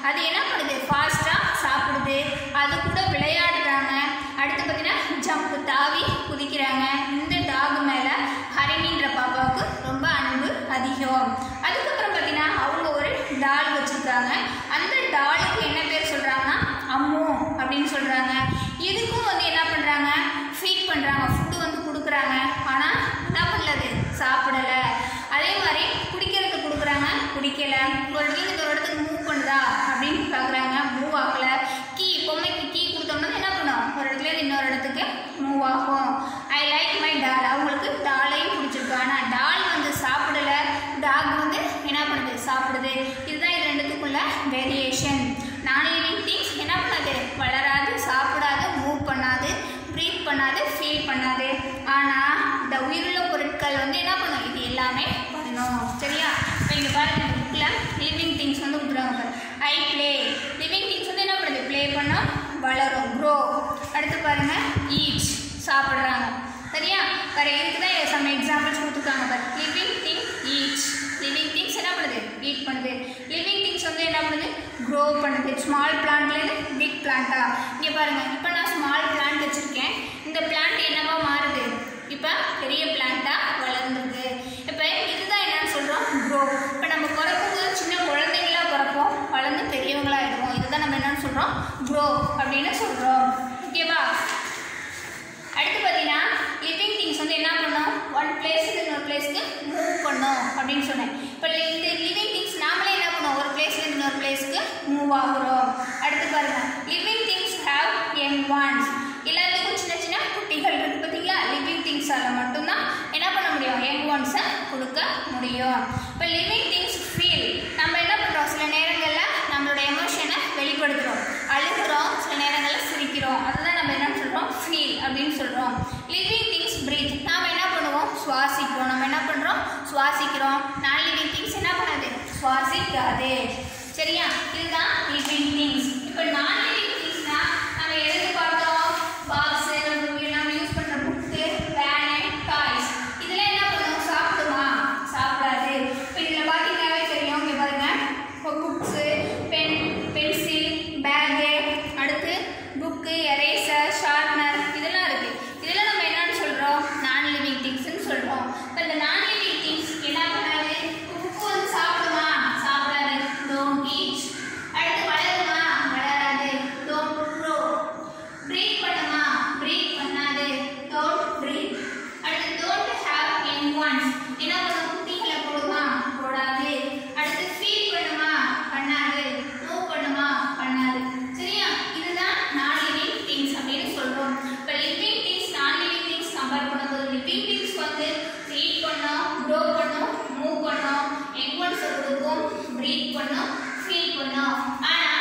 அது என்ன பண்ணுது ஃபாஸ்ட்டாக சாப்பிடுது அது கூட விளையாடுறாங்க அடுத்து பார்த்தீங்கன்னா ஜம்ப் தாவி குதிக்கிறாங்க இந்த டாக் மேலே ஹரிணின்ற பாப்பாவுக்கு ரொம்ப அன்பு அதிகம் அதுக்கப்புறம் பார்த்தீங்கன்னா அவங்க ஒரு டால் வச்சுருக்காங்க அந்த டாலுக்கு என்ன பேர் சொல்கிறாங்கன்னா அம்மு அப்படின்னு சொல்கிறாங்க இதுக்கும் வந்து என்ன பண்ணுறாங்க ஃபீட் பண்ணுறாங்க ஃபுட்டு வந்து கொடுக்குறாங்க ஆனால் என்ன பண்ணலது சாப்பிடலை அதே மாதிரி குடிக்கிறதுக்கு கொடுக்குறாங்க குடிக்கல ஒரு இடத்துல இந்த ஒரு இடத்துக்கு மூவ் பண்ணுதா அப்படின்னு பார்க்குறாங்க மூவ் ஆகலை கீ பொம்மைக்கு கீ கொடுத்தோம்னா என்ன பண்ணும் ஒரு இடத்துல இருந்து இன்னொரு இடத்துக்கு மூவ் ஆகும் ஐ லைக் மை டால் அவங்களுக்கு டாலையும் பிடிச்சிருக்கு ஆனால் டால் வந்து சாப்பிடல டாக் வந்து என்ன பண்ணுது சாப்பிடுது இதுதான் இது ரெண்டுத்துக்குள்ள வேரியேஷன் நான் லிவிங் திங்ஸ் என்ன பண்ணாது வளராது சாப்பிடாது மூவ் பண்ணாது ப்ரீத் பண்ணாது ஃபீல் பண்ணாது ஆனால் இந்த உயிருள்ள பொருட்கள் வந்து என்ன பண்ணும் இது எல்லாமே பண்ணும் சரியா இப்போ இங்கே பாருங்க இந்த புக்கில் லிவிங் திங்ஸ் வந்து கொடுத்துருவாங்க ஐ ப்ளே லிவிங் திங்ஸ் வந்து என்ன பண்ணுது ப்ளே பண்ணால் வளரும் க்ரோ அடுத்து பாருங்க ஈச் சாப்பிட்றாங்க சரியா வேறு இதுக்கு தான் சம் எக்ஸாம்பிள்ஸ் கொடுத்துருக்காங்க பாரு living thing each living things என்ன பண்ணுது ஈட் பண்ணுது லிவிங் திங்ஸ் வந்து என்ன பண்ணுது க்ரோ பண்ணுது ஸ்மால் பிளான்ட்லேருந்து பிக் பிளான்ட்டா இங்கே பாருங்கள் இப்போ நான் ஸ்மால் பிளான்ட் வச்சுருக்கேன் இந்த பிளான்ட் என்னவா மாறுது இப்போ பெரிய பிளான்ட்டாக வளர்ந்துருக்கு இப்போ இதுதான் என்னன்னு சொல்கிறோம் க்ரோ இப்போ நம்ம பிறக்கும் போது சின்ன குழந்தைங்களா பிறப்போம் வளர்ந்து பெரியவங்களா ஆயிடுவோம் இதுதான் நம்ம என்னன்னு சொல்கிறோம் க்ரோ அப்படின்னு சொல்கிறோம் ஓகேவா அடுத்து பார்த்தீங்கன்னா லிவிங் திங்ஸ் வந்து என்ன பண்ணும் ஒன் பிளேஸ்க்கு இன்னொரு பிளேஸ்க்கு மூவ் பண்ணும் அப்படின்னு சொன்னேன் இப்போ இந்த லிவிங் திங்ஸ் நாமளே என்ன பண்ணுவோம் ஒரு பிளேஸ்லேருந்து இன்னொரு பிளேஸ்க்கு மூவ் ஆகுறோம் அடுத்து பாருங்க living things have young ones எல்லாத்துக்கும் சின்ன சின்ன குட்டிகள் இருக்கு பார்த்தீங்களா லிவிங் திங்ஸால் மட்டும்தான் என்ன பண்ண முடியும் யங் ஒன்ஸை கொடுக்க முடியும் இப்போ லிவிங் திங்ஸ் ஃபீல் நம்ம என்ன பண்ணுறோம் சில நேரங்களில் நம்மளோட எமோஷனை வெளிப்படுத்துகிறோம் அழுகிறோம் சில நேரங்களில் சிரிக்கிறோம் அதுதான் நம்ம என்ன சொல்கிறோம் ஃபீல் அப்படின்னு சொல்கிறோம் லிவிங் திங்ஸ் பிரீத் நாம் என்ன பண்ணுவோம் சுவாசிக்கிறோம் நம்ம என்ன பண்ணுறோம் சுவாசிக்கிறோம் நான் லிவிங் திங்ஸ் என்ன பண்ணாது சுவாசிக்காது சரியா இதுதான் லிவிங் திங்ஸ் இப்போ நான் லிவிங் திங்ஸ்னா நம்ம எதுக்கு பார்த்தோம் பாக்ஸ் நம்ம யூஸ் பண்ணுற புக்கு பேன் டாய்ஸ் இதெல்லாம் என்ன பண்ணுவோம் சாப்பிடுமா சாப்பிடாது இப்போ இதில் பார்த்தீங்கன்னாவே தெரியும் இங்கே பாருங்க இப்போ புக்ஸு பென் பென்சில் பேகு அடுத்து புக்கு எரேசர் ஷார்ப்னர் இதெல்லாம் இருக்குது இதெல்லாம் நம்ம என்னன்னு சொல்கிறோம் நான் லிவிங் திங்ஸ்னு சொல்கிறோம் இப்போ இந்த நான் லிவிங் திங்ஸ் என்ன பண்ணாது புக்கு வந்து சாப்பிடுமா சாப்பிடாது டோன்ட் ஈட் அடுத்து வளருமா வளராது டோன்ட் க்ரோ ப்ரீத் பண்ணுமா ப்ரீத் பண்ணாது டோன்ட் ப்ரீத் அடுத்து டோன்ட் ஹேவ் என் ஒன்ஸ் என்ன பண்ணும் குட்டிகளை போடுமா போடாது அடுத்து ஃபீல் பண்ணுமா பண்ணாது மூவ் பண்ணுமா பண்ணாது சரியா இதுதான் நான் லிவிங் திங்ஸ் அப்படின்னு சொல்றோம் இப்போ living things non living things compare பண்ணும்போது லிவிங் திங்ஸ் வந்து ஃபீல் பண்ணும் க்ரோ பண்ணும் மூவ் பண்ணும் எக்வன்ஸ் கொடுக்கும் ப்ரீத் பண்ணும் ஃபீல் பண்ணும் ஆனால்